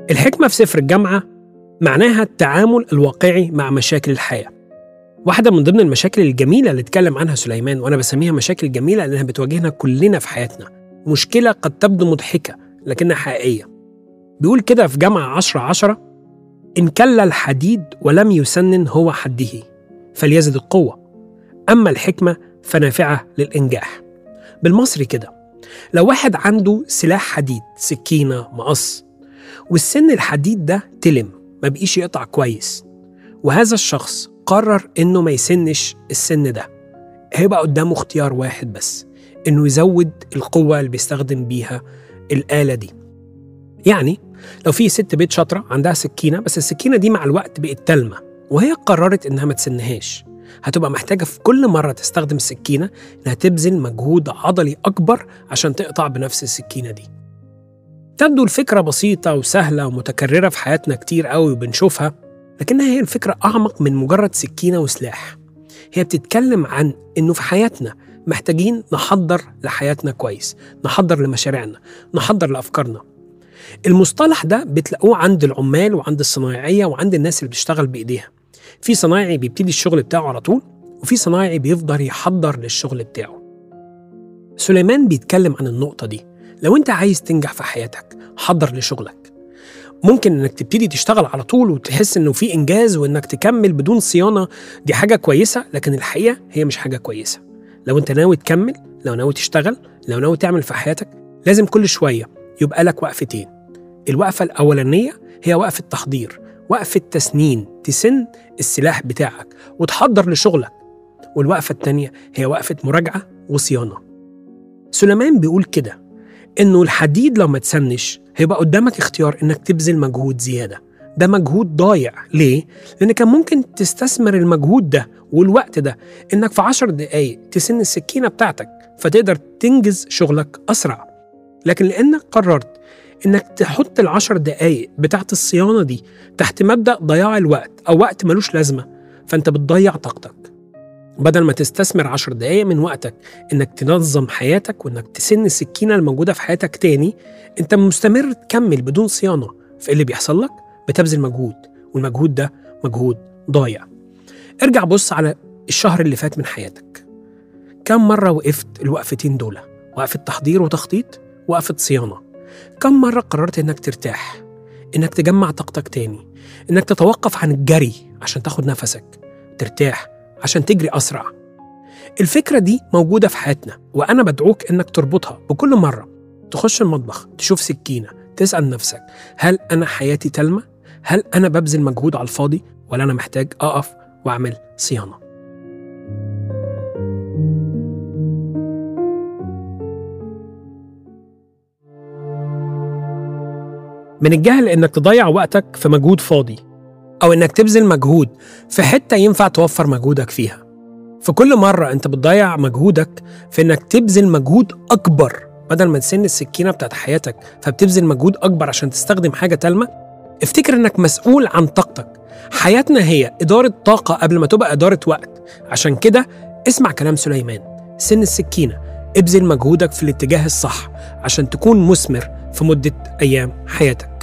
الحكمة في سفر الجامعة معناها التعامل الواقعي مع مشاكل الحياة واحدة من ضمن المشاكل الجميلة اللي اتكلم عنها سليمان وأنا بسميها مشاكل جميلة لأنها بتواجهنا كلنا في حياتنا مشكلة قد تبدو مضحكة لكنها حقيقية بيقول كده في جامعة عشرة عشرة إن كل الحديد ولم يسنن هو حده فليزد القوة أما الحكمة فنافعة للإنجاح بالمصري كده لو واحد عنده سلاح حديد سكينة مقص والسن الحديد ده تلم ما بقيش يقطع كويس وهذا الشخص قرر إنه ما يسنش السن ده هيبقى قدامه اختيار واحد بس إنه يزود القوة اللي بيستخدم بيها الآلة دي يعني لو في ست بيت شاطرة عندها سكينة بس السكينة دي مع الوقت بقت تلمة وهي قررت إنها ما تسنهاش هتبقى محتاجة في كل مرة تستخدم السكينة إنها تبذل مجهود عضلي أكبر عشان تقطع بنفس السكينة دي تبدو الفكرة بسيطة وسهلة ومتكررة في حياتنا كتير قوي وبنشوفها لكنها هي الفكرة أعمق من مجرد سكينة وسلاح هي بتتكلم عن إنه في حياتنا محتاجين نحضر لحياتنا كويس نحضر لمشاريعنا نحضر لأفكارنا المصطلح ده بتلاقوه عند العمال وعند الصنايعية وعند الناس اللي بتشتغل بإيديها في صنايعي بيبتدي الشغل بتاعه على طول وفي صنايعي بيفضل يحضر للشغل بتاعه سليمان بيتكلم عن النقطة دي لو انت عايز تنجح في حياتك حضر لشغلك ممكن انك تبتدي تشتغل على طول وتحس انه في انجاز وانك تكمل بدون صيانة دي حاجة كويسة لكن الحقيقة هي مش حاجة كويسة لو انت ناوي تكمل لو ناوي تشتغل لو ناوي تعمل في حياتك لازم كل شوية يبقى لك وقفتين الوقفة الأولانية هي وقفة تحضير وقفة تسنين تسن السلاح بتاعك وتحضر لشغلك والوقفة التانية هي وقفة مراجعة وصيانة سليمان بيقول كده إنه الحديد لو ما تسنش هيبقى قدامك اختيار إنك تبذل مجهود زيادة ده مجهود ضايع ليه؟ لأن كان ممكن تستثمر المجهود ده والوقت ده إنك في عشر دقايق تسن السكينة بتاعتك فتقدر تنجز شغلك أسرع لكن لأنك قررت إنك تحط العشر دقايق بتاعت الصيانة دي تحت مبدأ ضياع الوقت أو وقت ملوش لازمة فأنت بتضيع طاقتك بدل ما تستثمر عشر دقايق من وقتك إنك تنظم حياتك وإنك تسن السكينة الموجودة في حياتك تاني أنت مستمر تكمل بدون صيانة فإيه اللي بيحصل لك؟ بتبذل مجهود والمجهود ده مجهود ضايع ارجع بص على الشهر اللي فات من حياتك كم مرة وقفت الوقفتين دول وقفة تحضير وتخطيط وقفة صيانة كم مرة قررت إنك ترتاح إنك تجمع طاقتك تاني إنك تتوقف عن الجري عشان تاخد نفسك ترتاح عشان تجري أسرع الفكرة دي موجودة في حياتنا وأنا بدعوك إنك تربطها بكل مرة تخش المطبخ تشوف سكينة تسأل نفسك هل أنا حياتي تلمة؟ هل أنا ببذل مجهود على الفاضي ولا أنا محتاج أقف وأعمل صيانة؟ من الجهل انك تضيع وقتك في مجهود فاضي او انك تبذل مجهود في حته ينفع توفر مجهودك فيها في كل مره انت بتضيع مجهودك في انك تبذل مجهود اكبر بدل ما تسن السكينه بتاعت حياتك فبتبذل مجهود اكبر عشان تستخدم حاجه تلمه افتكر انك مسؤول عن طاقتك حياتنا هي اداره طاقه قبل ما تبقى اداره وقت عشان كده اسمع كلام سليمان سن السكينه ابذل مجهودك في الاتجاه الصح عشان تكون مثمر في مده ايام حياتك